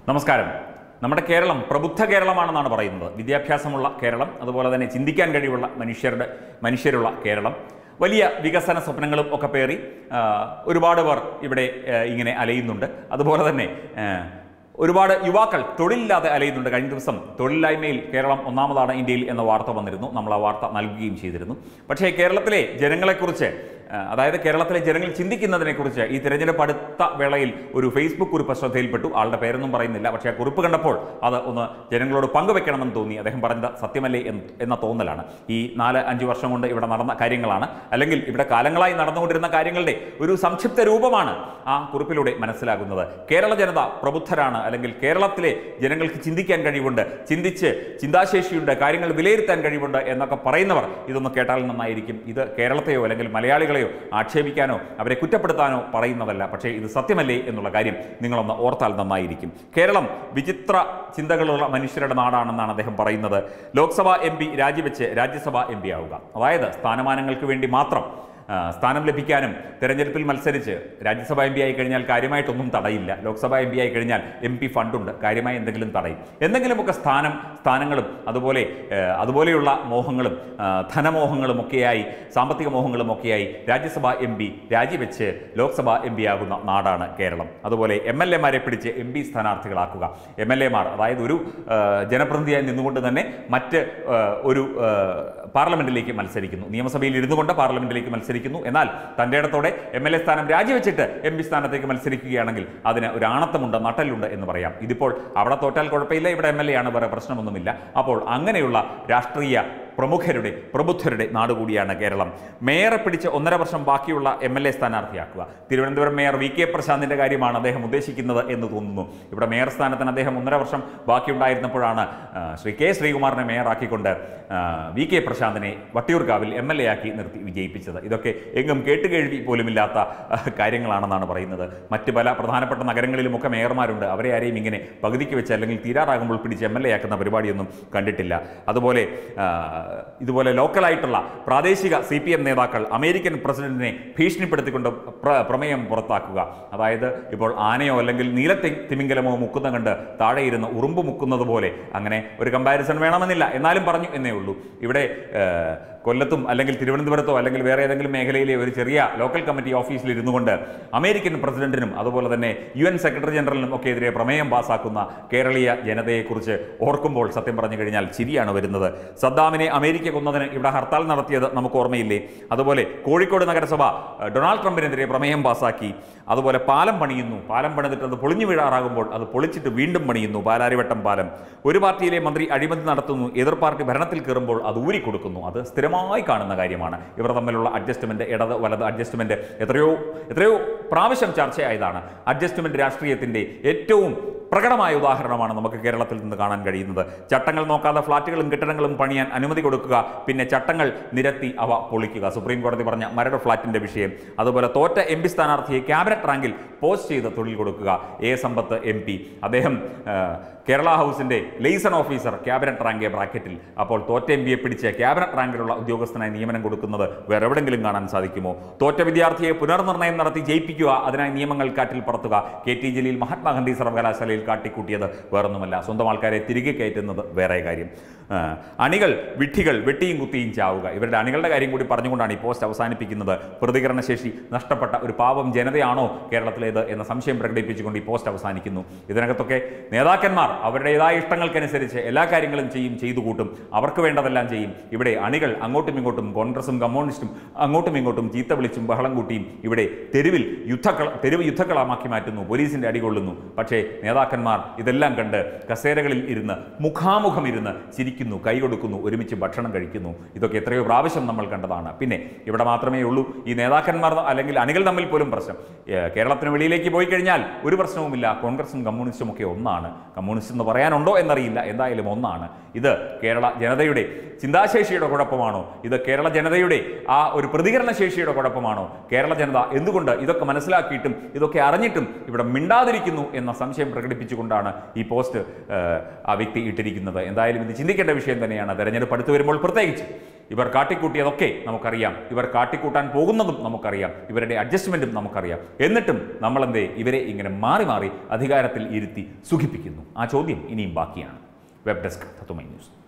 നമസ്കാരം നമ്മുടെ കേരളം പ്രബുദ്ധ കേരളമാണെന്നാണ് പറയുന്നത് വിദ്യാഭ്യാസമുള്ള കേരളം അതുപോലെ തന്നെ ചിന്തിക്കാൻ കഴിവുള്ള മനുഷ്യരുടെ മനുഷ്യരുള്ള കേരളം വലിയ വികസന സ്വപ്നങ്ങളും ഒക്കെ പേറി ആ, ഒരുപാട് പേർ ഇവിടെ ആ, ഇങ്ങനെ അലയുന്നുണ്ട് അതുപോലെ തന്നെ ആ, ഒരുപാട് യുവാക്കൾ തൊഴിലില്ലാതെ അലയുന്നുണ്ട് കഴിഞ്ഞ ദിവസം തൊഴിലില്ലായ്മയിൽ കേരളം ഒന്നാമതാണ് ഇന്ത്യയിൽ എന്ന വാർത്ത വന്നിരുന്നു നമ്മൾ ആ വാർത്ത നൽകുകയും ചെയ്തിരുന്നു പക്ഷേ കേരളത്തിലെ ജനങ്ങളെക്കുറിച്ച് ആ, അതായത് കേരളത്തിലെ ജനങ്ങൾ ചിന്തിക്കുന്നതിനെക്കുറിച്ച് ഈ തിരഞ്ഞെടുപ്പ് അടുത്ത വേളയിൽ ഒരു ഫേസ്ബുക്ക് കുറിപ്പ് ശ്രദ്ധയിൽപ്പെട്ടു ആളുടെ പേരൊന്നും പറയുന്നില്ല പക്ഷേ ആ കുറിപ്പ് കണ്ടപ്പോൾ അത് ഒന്ന് ജനങ്ങളോട് പങ്കുവെക്കണമെന്ന് തോന്നി അദ്ദേഹം പറഞ്ഞത് സത്യമല്ലേ എന്ന് എന്ന തോന്നലാണ് ഈ നാല് അഞ്ച് വർഷം കൊണ്ട് ഇവിടെ നടന്ന കാര്യങ്ങളാണ് അല്ലെങ്കിൽ ഇവിടെ കാലങ്ങളായി നടന്നുകൊണ്ടിരുന്ന കാര്യങ്ങളുടെ ഒരു സംക്ഷിപ്ത രൂപമാണ് ആ കുറിപ്പിലൂടെ മനസ്സിലാകുന്നത് കേരള ജനത പ്രബുദ്ധരാണ് അല്ലെങ്കിൽ കേരളത്തിലെ ജനങ്ങൾക്ക് ചിന്തിക്കാൻ കഴിവുണ്ട് ചിന്തിച്ച് ചിന്താശേഷിയുണ്ട് കാര്യങ്ങൾ വിലയിരുത്താൻ കഴിവുണ്ട് എന്നൊക്കെ പറയുന്നവർ ഇതൊന്ന് കേട്ടാൽ നന്നായിരിക്കും ഇത് കേരളത്തെയോ അല്ലെങ്കിൽ മലയാളികളെയോ ആക്ഷേപിക്കാനോ അവരെ കുറ്റപ്പെടുത്താനോ പറയുന്നതല്ല പക്ഷേ ഇത് സത്യമല്ലേ എന്നുള്ള കാര്യം നിങ്ങളൊന്ന് ഓർത്താൽ നന്നായിരിക്കും കേരളം വിചിത്ര ചിന്തകളുള്ള മനുഷ്യരുടെ നാടാണെന്നാണ് അദ്ദേഹം പറയുന്നത് ലോക്സഭ എം പി രാജിവെച്ച് രാജ്യസഭ എം പി ആവുക അതായത് സ്ഥാനമാനങ്ങൾക്ക് വേണ്ടി മാത്രം ആ, സ്ഥാനം ലഭിക്കാനും തെരഞ്ഞെടുപ്പിൽ മത്സരിച്ച് രാജ്യസഭ എം പി ആയി കഴിഞ്ഞാൽ കാര്യമായിട്ടൊന്നും തടയില്ല ലോക്സഭ എം പി ആയി കഴിഞ്ഞാൽ എം പി ഫണ്ടുണ്ട് കാര്യമായി എന്തെങ്കിലും തടയും എന്തെങ്കിലുമൊക്കെ സ്ഥാനം സ്ഥാനങ്ങളും അതുപോലെ ഏ, അതുപോലെയുള്ള മോഹങ്ങളും ആ, ധനമോഹങ്ങളും ഒക്കെയായി സാമ്പത്തിക മോഹങ്ങളും ഒക്കെയായി രാജ്യസഭ എം പി രാജിവെച്ച് ലോക്സഭ എം പി ആകുന്ന നാടാണ് കേരളം അതുപോലെ എം എൽ എമാരെ പിടിച്ച് എം പി സ്ഥാനാർത്ഥികളാക്കുക എം എൽ എമാർ അതായത് ഒരു ആ, ജനപ്രതിനിധിയായി നിന്നുകൊണ്ട് തന്നെ മറ്റ് ആ, ഒരു ആ, പാർലമെന്റിലേക്ക് മത്സരിക്കുന്നു നിയമസഭയിൽ ഇരുന്നു കൊണ്ട് പാർലമെന്റിലേക്ക് മത്സരിക്കുന്നു എന്നാൽ തൻ്റെ ഇടത്തോടെ എം എൽ എ സ്ഥാനം രാജിവെച്ചിട്ട് എം പി സ്ഥാനത്തേക്ക് മത്സരിക്കുകയാണെങ്കിൽ അതിന് ഒരു ആണത്തമുണ്ട് നട്ടലുണ്ട് എന്ന് പറയാം ഇതിപ്പോൾ അവിടെ തോറ്റാൽ കുഴപ്പമില്ല ഇവിടെ എം എൽ എ ആണ് വേറെ പ്രശ്നമൊന്നുമില്ല അപ്പോൾ അങ്ങനെയുള്ള രാഷ്ട്രീയ പ്രമുഖരുടെ പ്രബുദ്ധരുടെ നാട് കൂടിയാണ് കേരളം മേയറെ പിടിച്ച് ഒന്നര വർഷം ബാക്കിയുള്ള എം എൽ എ സ്ഥാനാർത്ഥിയാക്കുക തിരുവനന്തപുരം മേയർ വി കെ പ്രശാന്തിന്റെ കാര്യമാണ് അദ്ദേഹം ഉദ്ദേശിക്കുന്നത് എന്ന് തോന്നുന്നു ഇവിടെ മേയർ സ്ഥാനത്തിന് അദ്ദേഹം ഒന്നര വർഷം ബാക്കിയുണ്ടായിരുന്നപ്പോഴാണ് ആ, ശ്രീ കെ ശ്രീകുമാറിനെ മേയറാക്കിക്കൊണ്ട് ആ, വി കെ പ്രശാന്തിനെ വട്ടിയൂർക്കാവിൽ എം എൽ എ ആക്കി നിർത്തി വിജയിപ്പിച്ചത് ഇതൊക്കെ എങ്ങും കേട്ടുകേഴ്വി പോലുമില്ലാത്ത ആ, കാര്യങ്ങളാണെന്നാണ് പറയുന്നത് മറ്റ് പല പ്രധാനപ്പെട്ട നഗരങ്ങളിലുമൊക്കെ മേയർമാരുണ്ട് അവരെ ആരെയും ഇങ്ങനെ പകുതിക്ക് വെച്ച് അല്ലെങ്കിൽ തീരാറാകുമ്പോൾ പിടിച്ച് എം എൽ എ ആക്കുന്ന പരിപാടിയൊന്നും കണ്ടിട്ടില്ല അതുപോലെ ആ, ഇതുപോലെ ലോക്കലായിട്ടുള്ള പ്രാദേശിക സി പി എം നേതാക്കൾ അമേരിക്കൻ പ്രസിഡന്റിനെ ഭീഷണിപ്പെടുത്തിക്കൊണ്ട് പ്ര- പ്രമേയം പുറത്താക്കുക അതായത് ഇപ്പോൾ ആനയോ അല്ലെങ്കിൽ നീലത്തി തിമിംഗലമോ മുക്കുന്ന കണ്ട് താഴെ ഇരുന്ന് ഉറുമ്പ് മുക്കുന്നത് പോലെ അങ്ങനെ ഒരു കമ്പാരിസൺ വേണമെന്നില്ല എന്നാലും പറഞ്ഞു എന്നേ ഉള്ളൂ ഇവിടെ ഏഹ്, കൊല്ലത്തും അല്ലെങ്കിൽ തിരുവനന്തപുരത്തോ അല്ലെങ്കിൽ വേറെ ഏതെങ്കിലും മേഖലയിലെ ഒരു ചെറിയ ലോക്കൽ കമ്മിറ്റി ഓഫീസിൽ ഇരുന്നു കൊണ്ട് അമേരിക്കൻ പ്രസിഡന്റിനും അതുപോലെ തന്നെ യു എൻ സെക്രട്ടറി ജനറലിനും ഒക്കെ എതിരെ പ്രമേയം പാസാക്കുന്ന കേരളീയ ജനതയെക്കുറിച്ച് ഓർക്കുമ്പോൾ സത്യം പറഞ്ഞു കഴിഞ്ഞാൽ ചിരിയാണ് വരുന്നത് സദ്ദാമിനെ അമേരിക്ക കൊന്നതിന് ഇവിടെ ഹർത്താൽ നടത്തിയത് നമുക്ക് ഓർമ്മയില്ലേ അതുപോലെ കോഴിക്കോട് നഗരസഭ ഏഹ്, ഡൊണാൾഡ് ട്രംപിനെതിരെ പ്രമേയം പാസാക്കി അതുപോലെ പാലം പണിയുന്നു പാലം പണിതിട്ട് അത് പൊളിഞ്ഞു വീഴാറാകുമ്പോൾ അത് പൊളിച്ചിട്ട് വീണ്ടും പണിയുന്നു പാലാരിവട്ടം പാലം ഒരു പാർട്ടിയിലെ മന്ത്രി അഴിമതി നടത്തുന്നു എതിർ പാർട്ടി ഭരണത്തിൽ കയറുമ്പോൾ അത് ഊരിക്കൊടുക്കുന്നു അത് സ്ഥിരമായി കാണുന്ന കാര്യമാണ് ഇവർ തമ്മിലുള്ള അഡ്ജസ്റ്റ്മെന്റ് ഇടത് വലത് അഡ്ജസ്റ്റ്മെന്റ് എത്രയോ എത്രയോ പ്രാവശ്യം ചർച്ചയായതാണ് അഡ്ജസ്റ്റ്മെന്റ് രാഷ്ട്രീയത്തിന്റെ ഏറ്റവും പ്രകടമായ ഉദാഹരണമാണ് നമുക്ക് കേരളത്തിൽ നിന്ന് കാണാൻ കഴിയുന്നത് ചട്ടങ്ങൾ നോക്കാതെ ഫ്ളാറ്റുകളും കെട്ടിടങ്ങളും പണിയാൻ അനുമതി കൊടുക്കുക പിന്നെ ചട്ടങ്ങൾ നിരത്തി അവ പൊളിക്കുക സുപ്രീം കോടതി പറഞ്ഞ മരട് ഫ്ളാറ്റിന്റെ വിഷയം അതുപോലെ തോറ്റ എം പി സ്ഥാനാർത്ഥിയെ ക്യാബിനറ്റ് റാങ്കിൽ പോസ്റ്റ് ചെയ്ത് തൊഴിൽ കൊടുക്കുക എ സമ്പത്ത് എം പി അദ്ദേഹം ആ, കേരള ഹൗസിന്റെ ലെയ്സൺ ഓഫീസർ ക്യാബിനറ്റ് റാങ്ക് ബ്രാക്കറ്റിൽ അപ്പോൾ തോറ്റ എം പിയെ പിടിച്ച് ക്യാബിനറ്റ് റാങ്കിലുള്ള ഉദ്യോഗസ്ഥനായി നിയമനം കൊടുക്കുന്നത് വേറെ എവിടെങ്കിലും കാണാൻ സാധിക്കുമോ തോറ്റ വിദ്യാർത്ഥിയെ പുനർനിർണ്ണയം നടത്തി ജയിപ്പിക്കുക അതിനായി നിയമങ്ങൾ കാറ്റിൽ പറത്തുക കെ ടി ജലീൽ മഹാത്മാഗാന്ധി സർവകലാശാലയിൽ കാട്ടിക്കൂട്ടിയത് വേറൊന്നുമല്ല സ്വന്തം ആൾക്കാരെ തിരികെ കയറ്റുന്നത് വേറെ കാര്യം ആ, അണികൾ വിഡ്ഢികൾ വെട്ടിയും കുത്തിയും ചാവുക ഇവരുടെ അണികളുടെ കാര്യം കൂടി പറഞ്ഞുകൊണ്ടാണ് ഈ പോസ്റ്റ് അവസാനിപ്പിക്കുന്നത് പ്രതികരണശേഷി നഷ്ടപ്പെട്ട ഒരു പാവം ജനതയാണോ കേരളത്തിലേത് എന്ന സംശയം പ്രകടിപ്പിച്ചുകൊണ്ട് ഈ പോസ്റ്റ് അവസാനിക്കുന്നു ഇതിനകത്തൊക്കെ നേതാക്കന്മാർ അവരുടേതായ ഇഷ്ടങ്ങൾക്കനുസരിച്ച് എല്ലാ കാര്യങ്ങളും ചെയ്യും ചെയ്തു കൂട്ടും അവർക്ക് വേണ്ടതെല്ലാം ചെയ്യും ഇവിടെ അണികൾ അങ്ങോട്ടും ഇങ്ങോട്ടും കോൺഗ്രസും കമ്മ്യൂണിസ്റ്റും അങ്ങോട്ടും ഇങ്ങോട്ടും ചീത്ത വിളിച്ചും ബഹളം കൂട്ടിയും ഇവിടെ തെരുവിൽ യുദ്ധക്കള തെരുവ് യുദ്ധക്കളമാക്കി മാറ്റുന്നു പോലീസിന്റെ അടികൊള്ളുന്നു പക്ഷേ നേതാക്കന്മാർ ഇതെല്ലാം കണ്ട് കസേരകളിൽ ഇരുന്ന് മുഖാമുഖം ഇരുന്ന് ചിരിക്കുന്നു കൈ കൊടുക്കുന്നു ഒരുമിച്ച് ഭക്ഷണം കഴിക്കുന്നു ഇതൊക്കെ എത്രയോ പ്രാവശ്യം നമ്മൾ കണ്ടതാണ് പിന്നെ ഇവിടെ മാത്രമേ ഉള്ളൂ ഈ നേതാക്കന്മാർ അല്ലെങ്കിൽ അണികൾ തമ്മിൽ പോലും പ്രശ്നം ഏ, കേരളത്തിന് വെളിയിലേക്ക് പോയി കഴിഞ്ഞാൽ ഒരു പ്രശ്നവുമില്ല കോൺഗ്രസും കമ്മ്യൂണിസ്റ്റും ഒക്കെ ഒന്നാണ് കമ്മ്യൂണിസ്റ്റ് എന്ന് പറയാനുണ്ടോ എന്നറിയില്ല എന്തായാലും ഒന്നാണ് ഇത് കേരള ജനതയുടെ ചിന്താശേഷിയുടെ കുഴപ്പമാണോ ഇത് കേരള ജനതയുടെ ആ ഒരു പ്രതികരണ ശേഷിയുടെ കുഴപ്പമാണോ കേരള ജനത എന്തുകൊണ്ട് ഇതൊക്കെ മനസ്സിലാക്കിയിട്ടും ഇതൊക്കെ അറിഞ്ഞിട്ടും ഇവിടെ മിണ്ടാതിരിക്കുന്നു എന്ന സംശയം പ്രകടിപ്പിച്ചു സൂചിപ്പിച്ചുകൊണ്ടാണ് ഈ പോസ്റ്റ് ഏഹ്, ആ വ്യക്തി ഇട്ടിരിക്കുന്നത് എന്തായാലും ഇത് ചിന്തിക്കേണ്ട വിഷയം തന്നെയാണ് തെരഞ്ഞെടുപ്പ് അടുത്ത് വരുമ്പോൾ പ്രത്യേകിച്ച് ഇവർ കാട്ടിക്കൂട്ടിയതൊക്കെ നമുക്കറിയാം ഇവർ കാട്ടിക്കൂട്ടാൻ പോകുന്നതും നമുക്കറിയാം ഇവരുടെ അഡ്ജസ്റ്റ്മെൻറ്റും നമുക്കറിയാം എന്നിട്ടും നമ്മളെന്തേ ഇവരെ ഇങ്ങനെ മാറി മാറി അധികാരത്തിൽ ഇരുത്തി സുഖിപ്പിക്കുന്നു ആ ചോദ്യം ഇനിയും ബാക്കിയാണ് വെബ് ഡെസ്ക് തത്തുമൈ ന്യൂസ്